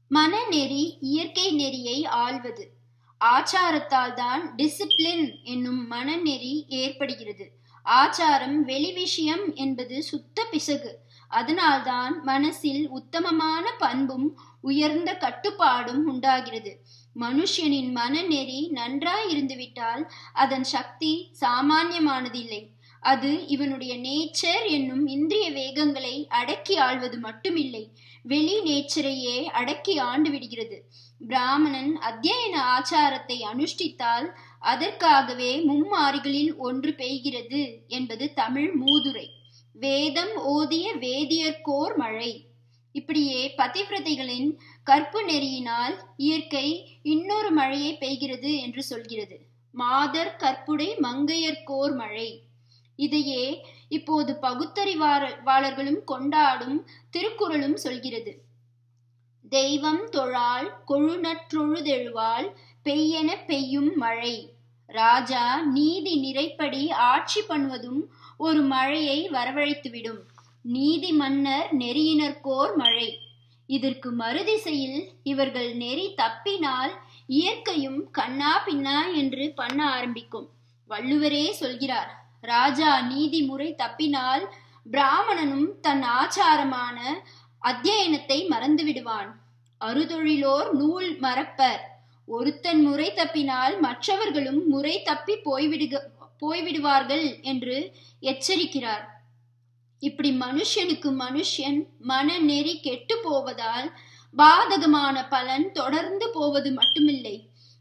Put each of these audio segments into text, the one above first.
மனநெறி இயற்கை நெறியை ஆள்வது ஆச்சாரத்தால் தான் டிசிப்ளின் என்னும் மனநெறி ஏற்படுகிறது ஆச்சாரம் வெளி விஷயம் என்பது சுத்த பிசகு அதனால்தான் மனசில் உத்தமமான பண்பும் உயர்ந்த கட்டுப்பாடும் உண்டாகிறது மனுஷனின் மனநெறி நன்றாய் இருந்துவிட்டால் அதன் சக்தி சாமானியமானதில்லை அது இவனுடைய நேச்சர் என்னும் இந்திரிய வேகங்களை அடக்கி ஆள்வது மட்டுமில்லை வெளி நேச்சரையே அடக்கி ஆண்டு விடுகிறது பிராமணன் அத்தியன ஆச்சாரத்தை அனுஷ்டித்தால் அதற்காகவே மும்மாறிகளில் ஒன்று பெய்கிறது என்பது தமிழ் மூதுரை வேதம் ஓதிய வேதியர்கோர் மழை இப்படியே பதிவிரதைகளின் கற்பு நெறியினால் இயற்கை இன்னொரு மழையை பெய்கிறது என்று சொல்கிறது மாதர் கற்புடை மங்கையர்கோர் மழை இதையே இப்போது பகுத்தறிவாளர்களும் கொண்டாடும் திருக்குறளும் சொல்கிறது தெய்வம் தொழால் கொழுநற்றொழுதெழுவால் பெய்யென பெய்யும் மழை ராஜா நீதி நிறைப்படி ஆட்சி பண்ணுவதும் ஒரு மழையை வரவழைத்துவிடும் நீதி மன்னர் நெறியினர்கோர் மழை இதற்கு மறுதிசையில் இவர்கள் நெறி தப்பினால் இயற்கையும் கண்ணா பின்னா என்று பண்ண ஆரம்பிக்கும் வள்ளுவரே சொல்கிறார் ராஜா நீதி முறை தப்பினால் பிராமணனும் தன் ஆச்சாரமான அத்தியனத்தை மறந்து விடுவான் அறுதொழிலோர் நூல் மறப்பர் ஒருத்தன் முறை தப்பினால் மற்றவர்களும் முறை தப்பி போய்விடுக போய்விடுவார்கள் என்று எச்சரிக்கிறார் இப்படி மனுஷனுக்கு மனுஷன் மனநெறி கெட்டு போவதால் பாதகமான பலன் தொடர்ந்து போவது மட்டுமில்லை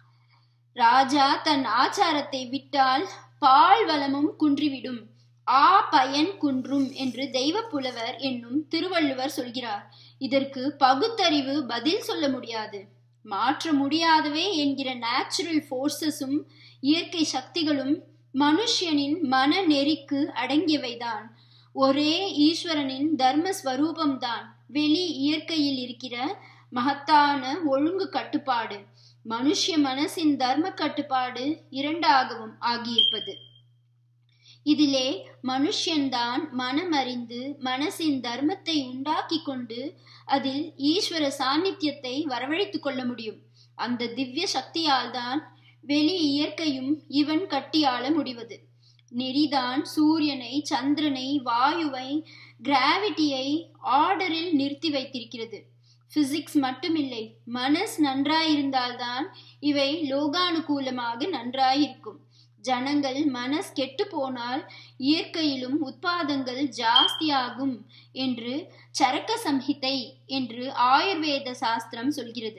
ராஜா தன் ஆச்சாரத்தை விட்டால் பால் வளமும் குன்றிவிடும் ஆ பயன் குன்றும் என்று தெய்வ புலவர் என்னும் திருவள்ளுவர் சொல்கிறார் இதற்கு பகுத்தறிவு பதில் சொல்ல முடியாது மாற்ற முடியாதவே என்கிற நேச்சுரல் ஃபோர்ஸஸும் இயற்கை சக்திகளும் மனுஷனின் மன நெறிக்கு அடங்கியவைதான் ஒரே ஈஸ்வரனின் தர்ம ஸ்வரூபம்தான் வெளி இயற்கையில் இருக்கிற மகத்தான ஒழுங்கு கட்டுப்பாடு மனுஷ மனசின் தர்ம கட்டுப்பாடு இரண்டாகவும் ஆகியிருப்பது இதிலே மனுஷன்தான் மனமறிந்து மனசின் தர்மத்தை உண்டாக்கி கொண்டு அதில் ஈஸ்வர சாநித்தியத்தை வரவழைத்துக் கொள்ள முடியும் அந்த திவ்ய சக்தியால் தான் வெளி இயற்கையும் இவன் கட்டியாள முடிவது நெறிதான் சூரியனை சந்திரனை வாயுவை கிராவிட்டியை ஆர்டரில் நிறுத்தி வைத்திருக்கிறது பிசிக்ஸ் மட்டுமில்லை மனஸ் நன்றாயிருந்தால்தான் இவை லோகானுகூலமாக நன்றாயிருக்கும் ஜனங்கள் மனஸ் கெட்டு போனால் இயற்கையிலும் உட்பாதங்கள் ஜாஸ்தியாகும் என்று சரக்க சம்ஹிதை என்று ஆயுர்வேத சாஸ்திரம் சொல்கிறது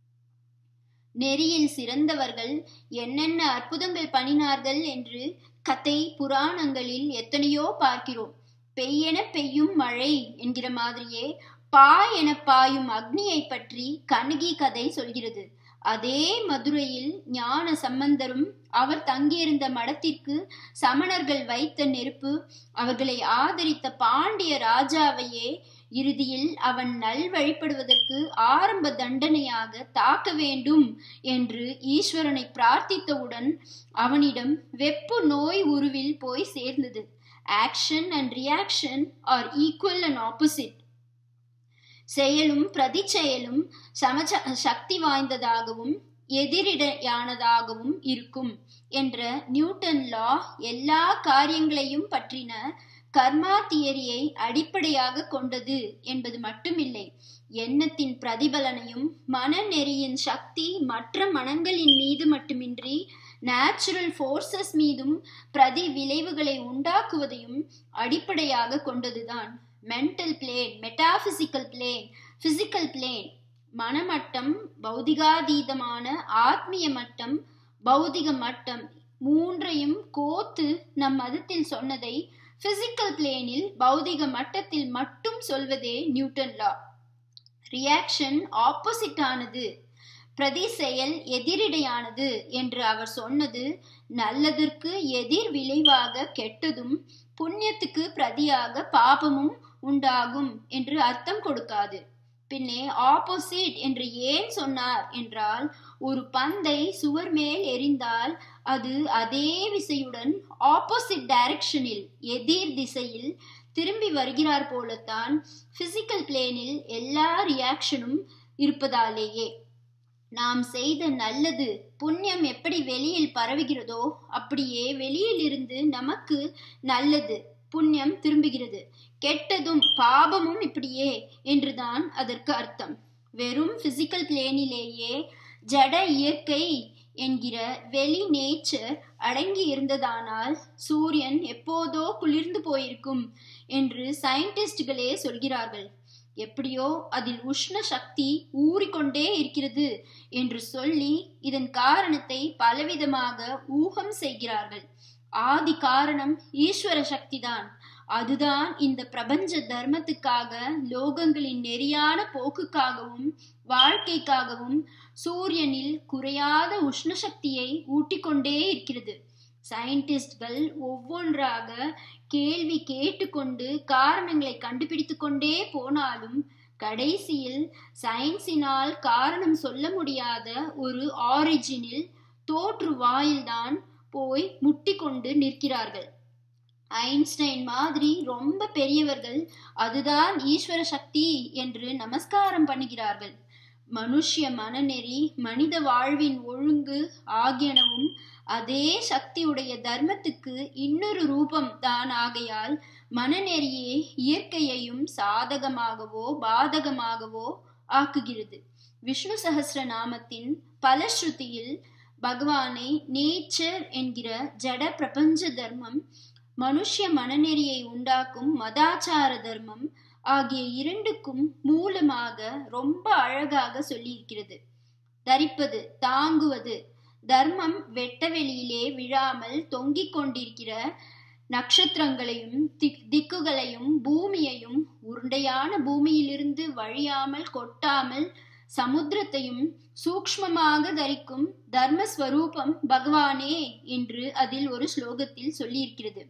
நெறியில் சிறந்தவர்கள் என்னென்ன அற்புதங்கள் பண்ணினார்கள் என்று கதை புராணங்களில் எத்தனையோ பார்க்கிறோம் பெய்யென பெய்யும் மழை என்கிற மாதிரியே பா என பாயும் அக்னியை பற்றி கண்ணகி கதை சொல்கிறது அதே மதுரையில் ஞான சம்பந்தரும் அவர் தங்கியிருந்த மடத்திற்கு சமணர்கள் வைத்த நெருப்பு அவர்களை ஆதரித்த பாண்டிய ராஜாவையே இறுதியில் அவன் நல்வழிப்படுவதற்கு ஆரம்ப தண்டனையாக தாக்க வேண்டும் என்று ஈஸ்வரனை பிரார்த்தித்தவுடன் அவனிடம் வெப்பு நோய் உருவில் போய் சேர்ந்தது action and reaction are equal and opposite செயலும் பிரதி செயலும் சமச்ச சக்தி வாய்ந்ததாகவும் எதிரிடையானதாகவும் இருக்கும் என்ற நியூட்டன் லா எல்லா காரியங்களையும் பற்றின கர்மா தியரியை அடிப்படையாக கொண்டது என்பது மட்டுமில்லை எண்ணத்தின் பிரதிபலனையும் மனநெறியின் சக்தி மற்ற மனங்களின் மீது மட்டுமின்றி நேச்சுரல் ஃபோர்ஸஸ் மீதும் பிரதி விளைவுகளை உண்டாக்குவதையும் அடிப்படையாக கொண்டதுதான் mental plane metaphysical plane physical plane மனமட்டம் பௌதிகாதீதமான ஆத்மிய மட்டம் பௌதிக மட்டம் மூன்றையும் கோத்து நம் மதத்தில் சொன்னதை பிசிக்கல் பிளேனில் பௌதிக மட்டத்தில் மட்டும் சொல்வதே நியூட்டன் லா ரியாக்ஷன் ஆப்போசிட் ஆனது பிரதி செயல் எதிரிடையானது என்று அவர் சொன்னது நல்லதற்கு எதிர் விளைவாக கெட்டதும் புண்ணியத்துக்கு பிரதியாக பாபமும் உண்டாகும் என்று அர்த்தம் கொடுக்காது பின்னே ஆப்போசிட் என்று ஏன் சொன்னார் என்றால் ஒரு பந்தை சுவர் மேல் எரிந்தால் அது அதே விசையுடன் ஆப்போசிட் டைரக்ஷனில் எதிர் திசையில் திரும்பி வருகிறார் போலத்தான் பிசிக்கல் பிளேனில் எல்லா ரியாக்ஷனும் இருப்பதாலேயே நாம் செய்த நல்லது புண்ணியம் எப்படி வெளியில் பரவுகிறதோ அப்படியே வெளியில் இருந்து நமக்கு நல்லது புண்ணியம் திரும்புகிறது கெட்டதும் பாபமும் இப்படியே என்றுதான் அதற்கு அர்த்தம் வெறும் பிசிக்கல் பிளேனிலேயே ஜட இயற்கை என்கிற வெளி நேச்சர் அடங்கி இருந்ததானால் சூரியன் எப்போதோ குளிர்ந்து போயிருக்கும் என்று சயின்டிஸ்டுகளே சொல்கிறார்கள் எப்படியோ அதில் உஷ்ண சக்தி ஊறிக்கொண்டே இருக்கிறது என்று சொல்லி இதன் காரணத்தை பலவிதமாக ஊகம் செய்கிறார்கள் ஆதி காரணம் ஈஸ்வர சக்திதான் அதுதான் இந்த பிரபஞ்ச தர்மத்துக்காக லோகங்களின் நெறியான போக்குக்காகவும் வாழ்க்கைக்காகவும் சூரியனில் குறையாத உஷ்ண சக்தியை ஊட்டிக்கொண்டே இருக்கிறது சயின்டிஸ்ட்கள் ஒவ்வொன்றாக கேள்வி கேட்டுக்கொண்டு காரணங்களை கண்டுபிடித்து கொண்டே போனாலும் கடைசியில் சயின்ஸினால் காரணம் சொல்ல முடியாத ஒரு ஆரிஜினில் தோற்று வாயில்தான் போய் முட்டி கொண்டு நிற்கிறார்கள் ஐன்ஸ்டைன் மாதிரி ரொம்ப பெரியவர்கள் அதுதான் ஈஸ்வர சக்தி என்று நமஸ்காரம் பண்ணுகிறார்கள் மனுஷ்ய மனநெறி மனித வாழ்வின் ஒழுங்கு ஆகியனவும் அதே சக்தியுடைய தர்மத்துக்கு இன்னொரு ரூபம் தான் ஆகையால் மனநெறியே இயற்கையையும் சாதகமாகவோ பாதகமாகவோ ஆக்குகிறது விஷ்ணு சகசிர நாமத்தின் பலஸ்ருதியில் பகவானை நேச்சர் என்கிற ஜட பிரபஞ்ச தர்மம் மனுஷ்ய மனநெறியை உண்டாக்கும் மதாச்சார தர்மம் ஆகிய இரண்டுக்கும் மூலமாக ரொம்ப அழகாக சொல்லியிருக்கிறது தரிப்பது தாங்குவது தர்மம் வெட்ட வெளியிலே விழாமல் தொங்கிக் கொண்டிருக்கிற நட்சத்திரங்களையும் திக் திக்குகளையும் பூமியையும் உருண்டையான பூமியிலிருந்து வழியாமல் கொட்டாமல் சமுத்திரத்தையும் சூக்ஷ்மமாக தரிக்கும் தர்மஸ்வரூபம் பகவானே என்று அதில் ஒரு ஸ்லோகத்தில் சொல்லியிருக்கிறது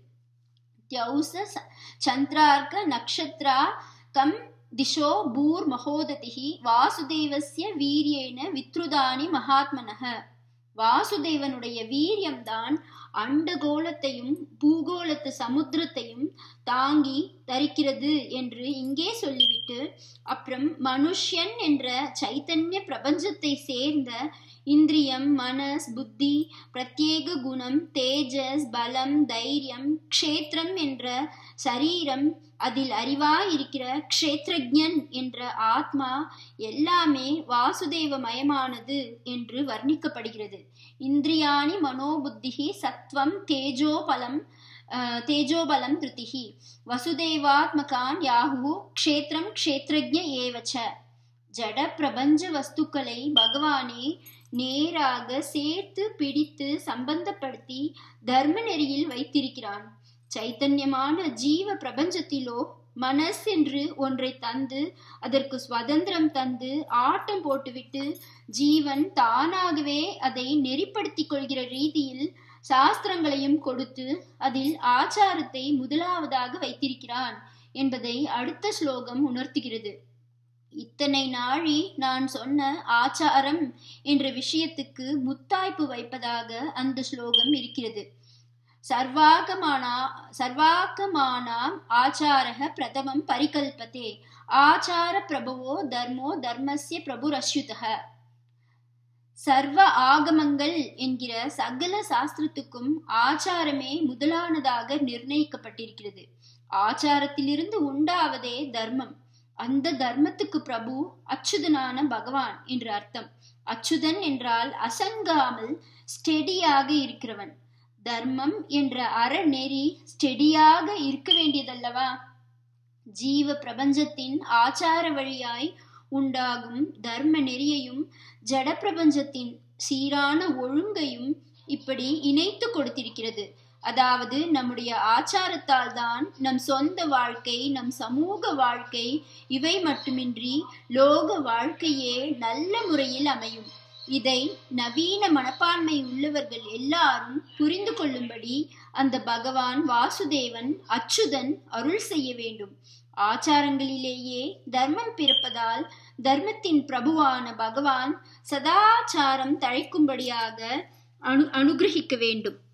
தியௌச சந்திரார்க்க நக்ஷத்ரா கம் திஷோ பூர் மகோததிஹி வாசுதேவஸ்ய வீரியேன வித்ருதானி மகாத்மனக வாசுதேவனுடைய வீரியம்தான் அண்டகோளத்தையும் பூகோளத்து சமுத்திரத்தையும் தாங்கி தரிக்கிறது என்று இங்கே சொல்லிவிட்டு அப்புறம் மனுஷ்யன் என்ற சைத்தன்ய பிரபஞ்சத்தை சேர்ந்த இந்திரியம் மனஸ் புத்தி பிரத்யேக குணம் தேஜஸ் பலம் தைரியம் க்ஷேத்திரம் என்ற சரீரம் அதில் அறிவாயிருக்கிற க்ஷேத்ரஜன் என்ற ஆத்மா எல்லாமே வாசுதேவமயமானது என்று வர்ணிக்கப்படுகிறது இந்திரியாணி மனோபுத்திகி சத்வம் தேஜோபலம் தேஜோபலம் திருத்திகி வசுதேவாத்மகான் யாகு க்ஷேத்திரம் க்ஷேத்ரஜ ஏவச்ச ஜட பிரபஞ்ச வஸ்துக்களை பகவானே நேராக சேர்த்து பிடித்து சம்பந்தப்படுத்தி தர்ம நெறியில் வைத்திருக்கிறான் சைத்தன்யமான ஜீவ பிரபஞ்சத்திலோ மனஸ் என்று ஒன்றை தந்து அதற்கு சுதந்திரம் தந்து ஆட்டம் போட்டுவிட்டு ஜீவன் தானாகவே அதை நெறிப்படுத்திக் கொள்கிற ரீதியில் சாஸ்திரங்களையும் கொடுத்து அதில் ஆச்சாரத்தை முதலாவதாக வைத்திருக்கிறான் என்பதை அடுத்த ஸ்லோகம் உணர்த்துகிறது இத்தனை நாழி நான் சொன்ன ஆச்சாரம் என்ற விஷயத்துக்கு முத்தாய்ப்பு வைப்பதாக அந்த ஸ்லோகம் இருக்கிறது சர்வாகமானா சர்வாகமானாம் ஆச்சாரக பிரதமம் பரிகல்பத்தே ஆச்சார பிரபவோ தர்மோ தர்மஸ்ய பிரபுரஸ்யுதக சர்வ ஆகமங்கள் என்கிற சகல சாஸ்திரத்துக்கும் ஆச்சாரமே முதலானதாக நிர்ணயிக்கப்பட்டிருக்கிறது ஆச்சாரத்திலிருந்து உண்டாவதே தர்மம் அந்த தர்மத்துக்கு பிரபு அச்சுதனான பகவான் என்று அர்த்தம் அச்சுதன் என்றால் அசங்காமல் ஸ்டெடியாக இருக்கிறவன் தர்மம் என்ற அறநெறி ஸ்டெடியாக இருக்க வேண்டியதல்லவா ஜீவ பிரபஞ்சத்தின் ஆச்சார வழியாய் உண்டாகும் தர்ம நெறியையும் ஜட பிரபஞ்சத்தின் சீரான ஒழுங்கையும் இப்படி இணைத்து கொடுத்திருக்கிறது அதாவது நம்முடைய ஆச்சாரத்தால் தான் நம் சொந்த வாழ்க்கை நம் சமூக வாழ்க்கை இவை மட்டுமின்றி லோக வாழ்க்கையே நல்ல முறையில் அமையும் இதை நவீன மனப்பான்மை உள்ளவர்கள் எல்லாரும் புரிந்து கொள்ளும்படி அந்த பகவான் வாசுதேவன் அச்சுதன் அருள் செய்ய வேண்டும் ஆச்சாரங்களிலேயே தர்மம் பிறப்பதால் தர்மத்தின் பிரபுவான பகவான் சதாச்சாரம் தழைக்கும்படியாக அனு அனுகிரகிக்க வேண்டும்